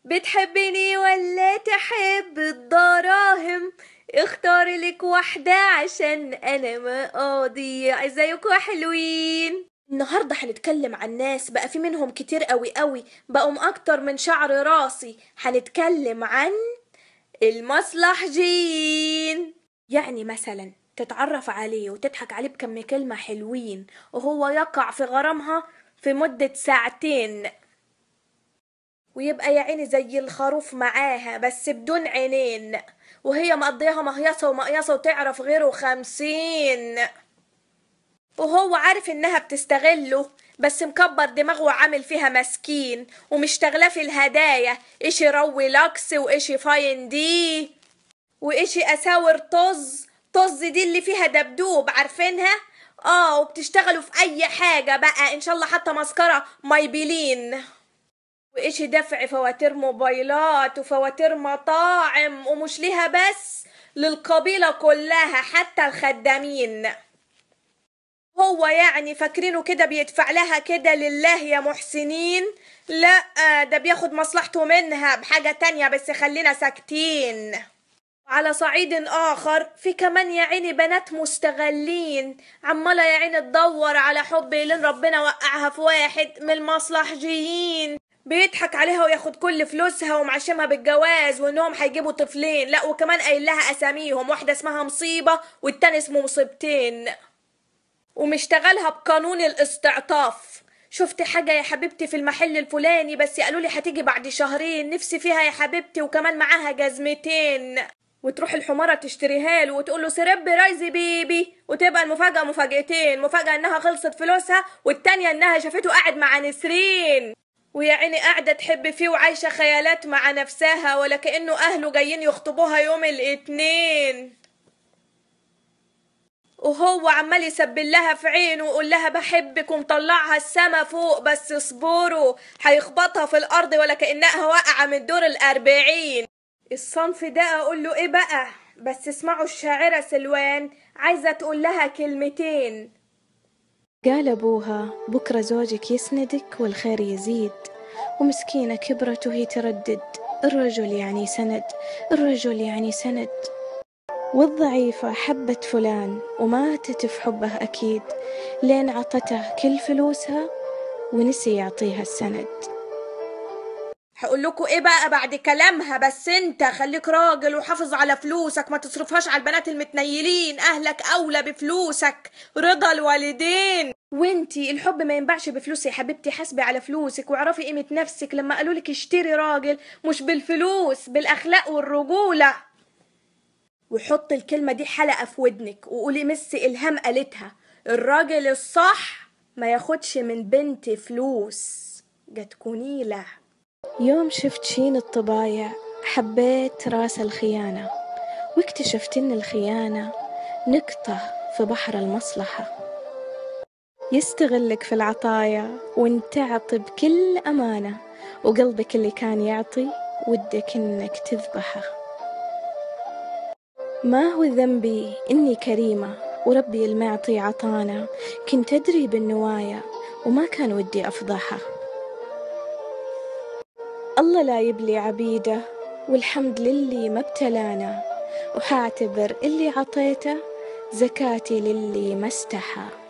بتحبني ولا تحب الدراهم اختار لك واحدة عشان انا ما قاضي ازيكم حلوين النهاردة هنتكلم عن ناس بقى في منهم كتير قوي قوي بقوا اكتر من شعر راسي هنتكلم عن المصلحجين يعني مثلا تتعرف عليه وتضحك عليه بكم كلمة حلوين وهو يقع في غرامها في مدة ساعتين ويبقى يا عيني زي الخروف معاها بس بدون عينين وهي مقضيها مهيصة ومقيصة وتعرف غيره خمسين وهو عارف انها بتستغله بس مكبر دماغه وعامل فيها مسكين ومشتغله في الهدايا اشي روي لاكس واشي فاين دي واشي اساور طز طز دي اللي فيها دبدوب عارفينها اه وبتشتغلوا في اي حاجة بقى ان شاء الله حتى مسكرة مايبلين وإيش دفع فواتير موبايلات وفواتير مطاعم ومش ليها بس للقبيلة كلها حتى الخدامين هو يعني فاكرينه كده بيدفع لها كده لله يا محسنين لا ده بياخد مصلحته منها بحاجة تانية بس خلينا ساكتين على صعيد آخر في كمان يا عيني بنات مستغلين عمالة يا عيني تدور على حب لين ربنا وقعها في واحد من المصلحجيين بيضحك عليها وياخد كل فلوسها ومعشمها بالجواز وانهم هيجيبوا طفلين لا وكمان قايل لها اساميهم واحده اسمها مصيبه والتاني اسمه مصيبتين ومشتغلها بقانون الاستعطاف شفت حاجة يا حبيبتي في المحل الفلاني بس قالوا لي هتيجي بعد شهرين نفسي فيها يا حبيبتي وكمان معاها جزمتين وتروح الحمارة تشتريها له وتقول له سرب رايزي بيبي وتبقى المفاجأة مفاجأتين مفاجأة انها خلصت فلوسها والتانية انها شافته قاعد مع نسرين ويا عيني قاعدة تحب فيه وعايشة خيالات مع نفسها ولا كأنه أهله جايين يخطبوها يوم الاثنين وهو عمال يسبل لها في عينه ويقول لها بحبك ومطلعها السما فوق بس اصبروا هيخبطها في الأرض ولا كأنها واقعة من دور الأربعين الصنف ده أقول له إيه بقى بس اسمعوا الشاعرة سلوان عايزة تقول لها كلمتين قال أبوها بكرة زوجك يسندك والخير يزيد ومسكينة كبرت وهي تردد الرجل يعني سند الرجل يعني سند والضعيفة حبت فلان وماتت في حبه أكيد لين عطته كل فلوسها ونسي يعطيها السند هقول لكم ايه بقى بعد كلامها بس انت خليك راجل وحافظ على فلوسك ما تصرفهاش على البنات المتنيلين اهلك اولى بفلوسك رضا الوالدين وانتي الحب ما ينبعش بفلوس يا حبيبتي حاسبي على فلوسك واعرفي قيمة نفسك لما قالوا لك اشتري راجل مش بالفلوس بالاخلاق والرجولة وحط الكلمة دي حلقة في ودنك وقولي مس إلهام قالتها الراجل الصح ما ياخدش من بنت فلوس جاتكوني له يوم شفت شين الطبايع حبيت راس الخيانة واكتشفت إن الخيانة نقطة في بحر المصلحة يستغلك في العطايا وانت تعطي بكل أمانة وقلبك اللي كان يعطي ودك إنك تذبحه ما هو ذنبي إني كريمة وربي المعطي عطانا كنت أدري بالنوايا وما كان ودي أفضحه الله لا يبلي عبيده والحمد للي ما ابتلانا وحاعتبر اللي عطيته زكاتي للي ما استحى